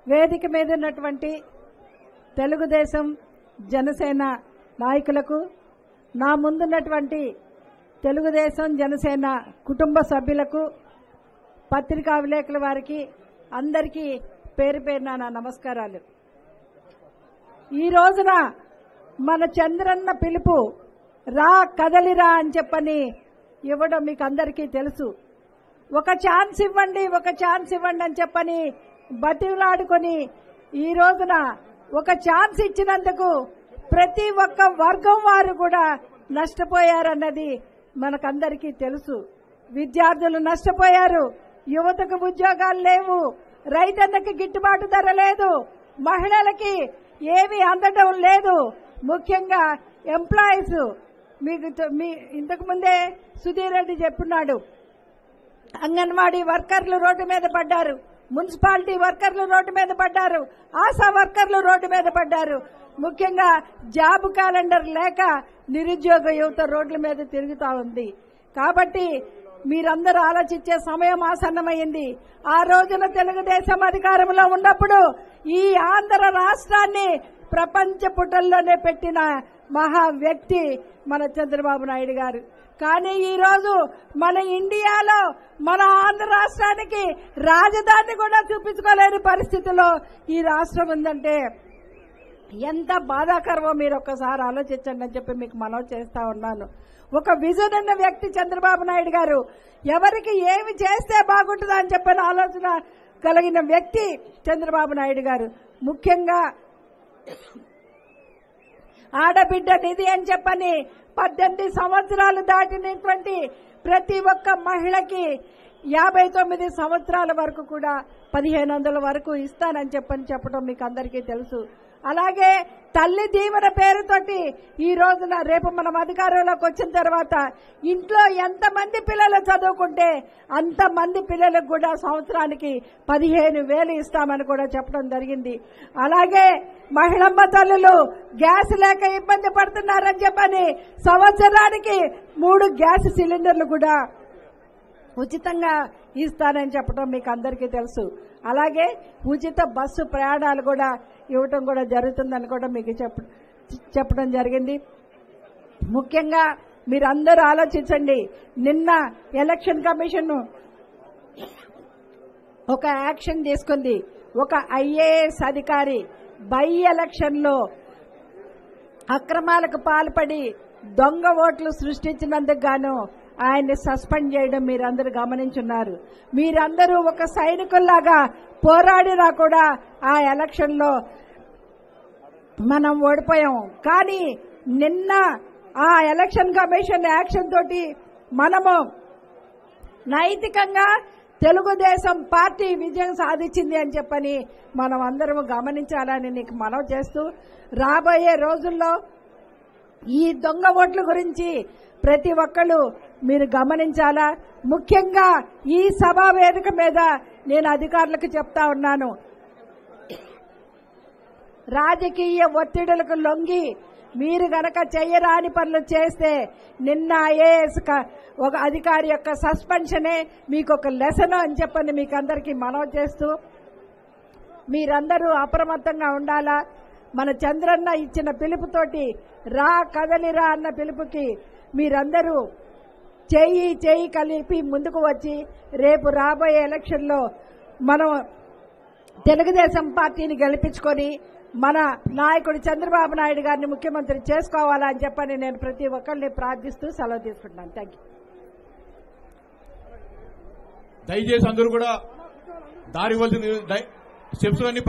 వేదిక మీద ఉన్నటువంటి తెలుగుదేశం జనసేన నాయకులకు నా ముందున్నటువంటి తెలుగుదేశం జనసేన కుటుంబ సభ్యులకు పత్రికా విలేకరుల వారికి అందరికీ పేరు పేరున నా నమస్కారాలు ఈ రోజున మన చంద్రన్న పిలుపు రా కదలిరా అని చెప్పని ఇవ్వడం మీకు అందరికీ తెలుసు ఒక ఛాన్స్ ఇవ్వండి ఒక ఛాన్స్ ఇవ్వండి అని చెప్పని బతిలాడుకొని ఈ రోజున ఒక ఛాన్స్ ఇచ్చినందుకు ప్రతి ఒక్క వర్గం వారు కూడా నష్టపోయారన్నది మనకందరికీ తెలుసు విద్యార్థులు నష్టపోయారు యువతకు ఉద్యోగాలు లేవు రైతన్నకి గిట్టుబాటు ధర లేదు మహిళలకి ఏమీ అందడం లేదు ముఖ్యంగా ఎంప్లాయీస్ మీకు తె- మీ ఇంతకు ముందే సుధీర్ రెడ్డి చెప్పున్నాడు అంగన్వాడీ వర్కర్లు రోడ్డు మీద పడ్డారు మున్సిపాలిటీ వర్కర్లు రోడ్డు మీద పడ్డారు ఆశా వర్కర్లు రోడ్డు మీద పడ్డారు ముఖ్యంగా జాబ్ క్యాలెండర్ లేక నిరుద్యోగ యువత రోడ్ల మీద తిరుగుతా ఉంది కాబట్టి మీరందరూ ఆలోచించే సమయం ఆసన్నమైంది ఆ రోజున తెలుగుదేశం అధికారంలో ఉన్నప్పుడు ఈ ఆంధ్ర రాష్ట్రాన్ని ప్రపంచ పుటల్లోనే పెట్టిన మహా వ్యక్తి మన చంద్రబాబు నాయుడు గారు కానీ ఈ రోజు మన ఇండియాలో మన ఆంధ్ర రాష్ట్రానికి రాజధాని కూడా చూపించుకోలేని పరిస్థితిలో ఈ రాష్ట్రం ఉందంటే ఎంత బాధాకరమో మీరు ఒక్కసారి ఆలోచించండి అని చెప్పి మీకు మనవి చేస్తా ఉన్నాను ఒక విజన్ ఉన్న వ్యక్తి చంద్రబాబు నాయుడు గారు ఎవరికి ఏమి చేస్తే బాగుంటుందా అని చెప్పిన ఆలోచన కలిగిన వ్యక్తి చంద్రబాబు నాయుడు గారు ముఖ్యంగా ఆడబిడ్డ నిధి అని చెప్పని పద్దెనిమిది సంవత్సరాలు దాటినటువంటి ప్రతి ఒక్క మహిళకి యాభై తొమ్మిది సంవత్సరాల వరకు కూడా పదిహేను వందల వరకు ఇస్తానని చెప్పని చెప్పడం మీకు అందరికీ తెలుసు అలాగే తల్లి దీవెన పేరుతోటి ఈ రోజున రేపు మనం అధికారంలోకి వచ్చిన తర్వాత ఇంట్లో ఎంతమంది పిల్లలు చదువుకుంటే అంతమంది పిల్లలకు కూడా సంవత్సరానికి పదిహేను వేలు ఇస్తామని కూడా చెప్పడం జరిగింది అలాగే మహిళమ్మ తల్లులు గ్యాస్ లేక ఇబ్బంది పడుతున్నారని చెప్పని సంవత్సరానికి మూడు గ్యాస్ సిలిండర్లు కూడా ఉచితంగా ఇస్తానని చెప్పడం మీకు అందరికీ తెలుసు అలాగే ఉచిత బస్సు ప్రయాణాలు కూడా ఇవ్వటం కూడా జరుగుతుందని కూడా మీకు చెప్ప చెప్పడం జరిగింది ముఖ్యంగా మీరందరూ ఆలోచించండి నిన్న ఎలక్షన్ కమిషన్ ఒక యాక్షన్ తీసుకుంది ఒక ఐఏఎస్ అధికారి బై ఎలక్షన్ లో అక్రమాలకు పాల్పడి దొంగ ఓట్లు సృష్టించినందుకు గాను ఆయన్ని సస్పెండ్ చేయడం మీరందరూ గమనించున్నారు మీరందరూ ఒక సైనికుల్లాగా పోరాడినా కూడా ఆ ఎలక్షన్ లో మనం ఓడిపోయాం కానీ నిన్న ఆ ఎలక్షన్ కమిషన్ యాక్షన్ తోటి మనము నైతికంగా తెలుగుదేశం పార్టీ విజయం సాధించింది అని చెప్పని మనం అందరం గమనించాలని నీకు మనవి చేస్తూ రాబోయే రోజుల్లో ఈ దొంగ ఓట్ల గురించి ప్రతి ఒక్కళ్ళు మీరు గమనించాలా ముఖ్యంగా ఈ సభా వేదిక మీద నేను అధికారులకు చెప్తా ఉన్నాను రాజకీయ ఒత్తిడులకు లొంగి మీరు గనక చెయ్యరాని పనులు చేస్తే నిన్న ఐఏఎస్ క- ఒక అధికారి యొక్క సస్పెన్షనే మీకు ఒక లెసన్ అని చెప్పని మీకు అందరికీ మనవి చేస్తూ మీరందరూ అప్రమత్తంగా ఉండాలా మన చంద్రన్న ఇచ్చిన పిలుపుతోటి రా కదలిరా అన్న పిలుపుకి మీరందరూ చేయి చేయి కలిపి ముందుకు వచ్చి రేపు రాబోయే ఎలక్షన్లో మనం తెలుగుదేశం పార్టీని గెలిపించుకొని మన నాయకుడు చంద్రబాబు నాయుడు గారిని ముఖ్యమంత్రి చేసుకోవాలని చెప్పని నేను ప్రతి ఒక్కరిని ప్రార్థిస్తూ సెలవు తీసుకుంటున్నాను థ్యాంక్ యూ దయచేసి అందరూ కూడా దారి వలసిన స్టెప్స్ అన్ని